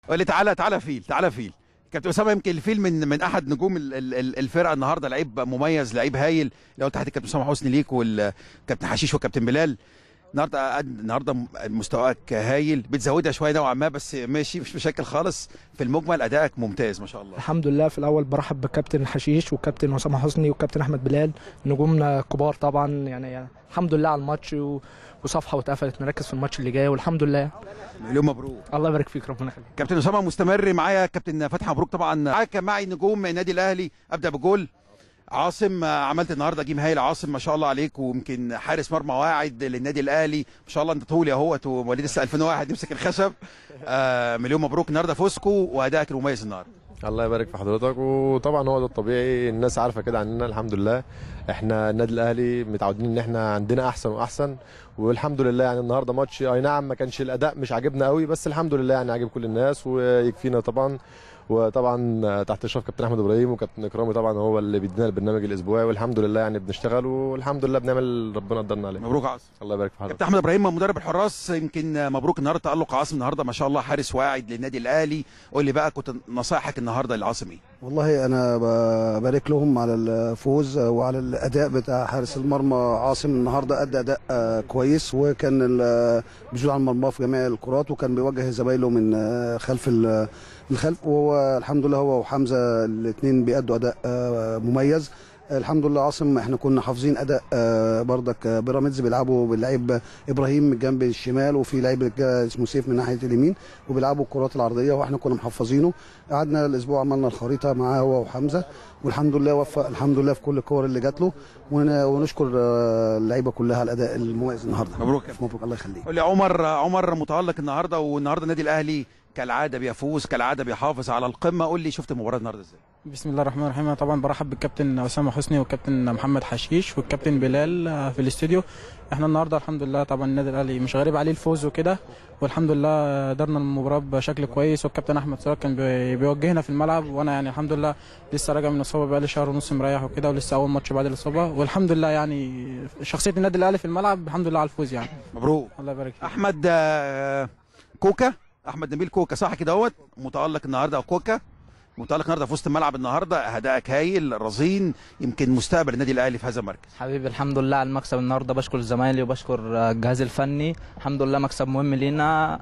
قال لي تعالى تعالى فيل تعالى فيل كابتن اسامه يمكن الفيل من من احد نجوم ال- ال- ال- الفرقه النهارده لعيب مميز لعيب هايل لو تحت الكابتن اسامه حسني ليك والكابتن حشيش والكابتن بلال النهارده النهارده مستواك هايل بتزودها شويه نوعا ما بس ماشي مش مشاكل خالص في المجمل ادائك ممتاز ما شاء الله الحمد لله في الاول برحب بكابتن حشيش وكابتن اسامه حسني وكابتن احمد بلال نجومنا كبار طبعا يعني, يعني الحمد لله على الماتش و... وصفحه واتقفلت نركز في الماتش اللي جاي والحمد لله مليون مبروك الله يبارك فيك ربنا يخليك كابتن اسامه مستمر معايا كابتن فتحي مبروك طبعا معاك معي نجوم النادي الاهلي ابدا بجول عاصم آه، عملت النهارده جيم هايل عاصم ما شاء الله عليك ويمكن حارس مرمى واعد للنادي الاهلي ما شاء الله انت طول اهوت ومواليد لسه 2001 يمسك الخشب آه مليون مبروك النهارده فوزكو وادائك المميز النهارده الله يبارك في حضرتك وطبعا هو ده الطبيعي الناس عارفه كده عننا الحمد لله احنا النادي الاهلي متعودين ان احنا عندنا احسن واحسن والحمد لله يعني النهارده ماتش اي نعم ما كانش الاداء مش عاجبنا قوي بس الحمد لله يعني عاجب كل الناس ويكفينا طبعا وطبعا تحت اشراف كابتن احمد ابراهيم وكابتن اكرامي طبعا هو اللي بيدينا البرنامج الاسبوعي والحمد لله يعني بنشتغل والحمد لله بنعمل اللي ربنا قدرنا عليه مبروك عاصم الله يبارك في حضرتك كابتن احمد ابراهيم مدرب الحراس يمكن مبروك النهارده تالق عاصم النهارده ما شاء الله حارس واعد للنادي الاهلي قول لي بقى كنت نصائحك النهارده لعاصم ايه والله انا ببارك لهم على الفوز وعلى الاداء بتاع حارس المرمى عاصم النهارده ادى اداء آه، كويس وكان ال- بيجود على المرمى في جميع الكرات وكان بيوجه زمايله من آه، خلف ال- من الخلف وهو الحمد لله هو وحمزه الاثنين بيأدوا اداء آه، مميز الحمد لله عاصم احنا كنا حافظين اداء آه، بردك آه، بيراميدز بيلعبوا باللعيب ابراهيم من الجنب الشمال وفي لعيب جا- اسمه سيف من ناحيه اليمين وبيلعبوا الكرات العرضيه واحنا كنا محفظينه قعدنا الاسبوع عملنا الخريطه معاه هو وحمزه والحمد لله وفق الحمد لله في كل الكور اللي جات له ون- ونشكر آه، اللعيبه كلها على الاداء المميز النهارده مبروك يا كابتن. مبروك الله يخليك قول لي عمر عمر متالق النهارده والنهارده النادي الاهلي كالعاده بيفوز كالعاده بيحافظ على القمه قول لي شفت المباراه النهارده ازاي بسم الله الرحمن الرحيم انا طبعا برحب بالكابتن اسامه حسني والكابتن محمد حشيش والكابتن بلال آه، في الاستوديو احنا النهارده الحمد لله طبعا النادي الاهلي مش غريب عليه الفوز وكده والحمد لله قدرنا المباراه بشكل كويس والكابتن احمد سراج كان بي- بيوجهنا في الملعب وانا يعني الحمد لله لسه راجع من الاصابه بقالي شهر ونص مريح وكده ولسه اول ماتش بعد الاصابه والحمد لله يعني شخصيه النادي الاهلي في الملعب الحمد لله على الفوز يعني مبروك الله يبارك فيك احمد آه، كوكا احمد نبيل كوكا صح كده اهوت متالق النهارده او كوكا متالق النهارده في وسط الملعب النهارده ادائك هايل رزين يمكن مستقبل النادي الاهلي في هذا المركز حبيبي الحمد لله على المكسب النهارده بشكر زمايلي وبشكر آه، الجهاز الفني الحمد لله مكسب مهم لينا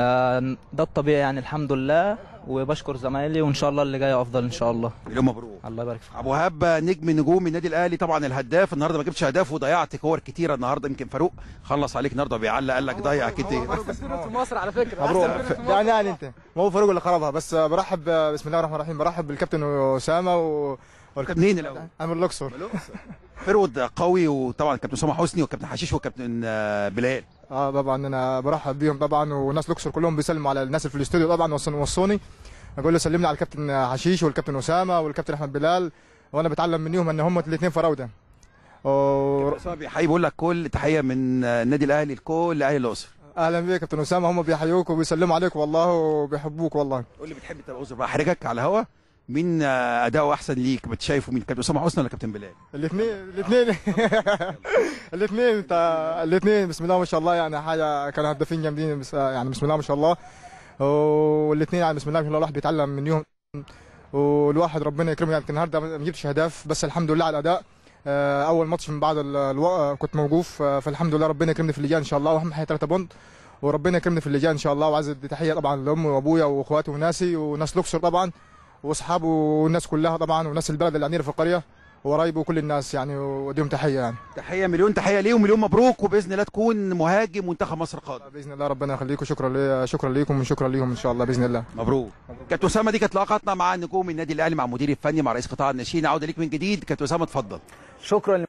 آه، ده الطبيعي يعني الحمد لله وبشكر زمايلي وان شاء الله اللي جاي افضل ان شاء الله مليون مبروك الله يبارك فيك ابو وهاب نجم نجوم النادي الاهلي طبعا الهداف النهارده ما جبتش اهداف وضيعت كور كتيره النهارده يمكن فاروق خلص عليك النهارده بيعلق قال لك ضيع كتير في مصر على فكره مبروك يعني يعني انت ما هو فاروق اللي خربها بس برحب بسم الله الرحمن الرحيم برحب بالكابتن اسامه و والكابتن منين الاول انا من الاقصر فرود قوي وطبعا كابتن اسامه حسني وكابتن حشيش وكابتن آه، بلال اه طبعا انا برحب بيهم طبعا والناس الاقصر كلهم بيسلموا على الناس اللي في الاستوديو طبعا وص- وصوني اقول له سلمنا على الكابتن حشيش والكابتن اسامه والكابتن احمد بلال وانا بتعلم منهم ان هم الاثنين فراوده و- اسامه بيحيي بيقول لك كل تحيه من آه، النادي الاهلي لكل اهلي الاقصر اهلا بيك كابتن اسامه هم بيحيوك وبيسلموا عليك والله وبيحبوك والله قول لي بتحب تبقى اعذر بقى احرجك على الهوا مين آه، اداؤه احسن ليك بتشايفه مين كابتن اسامه حسني ولا كابتن بلال الاثنين الاثنين الاثنين الاثنين بسم الله ما شاء الله يعني حاجه كانوا هدافين جامدين بس يعني بسم الله ما شاء الله والاثنين يعني بسم الله ما شاء الله الواحد بيتعلم منهم والواحد ربنا يكرمه يعني يمكن النهارده ما جبتش اهداف بس الحمد لله على الاداء آه، اول ماتش من بعد ال- الو... كنت موقوف آه، فالحمد لله ربنا يكرمني في اللي جاي ان شاء الله واهم حاجه 3 بونت وربنا يكرمني في اللي جاي ان شاء الله وعايز ادي تحيه طبعا لامي وابويا واخواتي وناسي وناس الاقصر طبعا واصحابه والناس كلها طبعا وناس البلد العنيره في القريه وقرايبه وكل الناس يعني وديهم تحيه يعني تحيه مليون تحيه ليه ومليون مبروك وباذن الله تكون مهاجم منتخب مصر قادم باذن الله ربنا يخليكم شكرا لي شكرا ليكم وشكرا ليهم ان شاء الله باذن الله مبروك كابتن اسامه دي كانت لقاءاتنا مع نجوم النادي الاهلي مع مدير الفني مع رئيس قطاع الناشئين عوده ليك من جديد كابتن اسامه اتفضل شكرا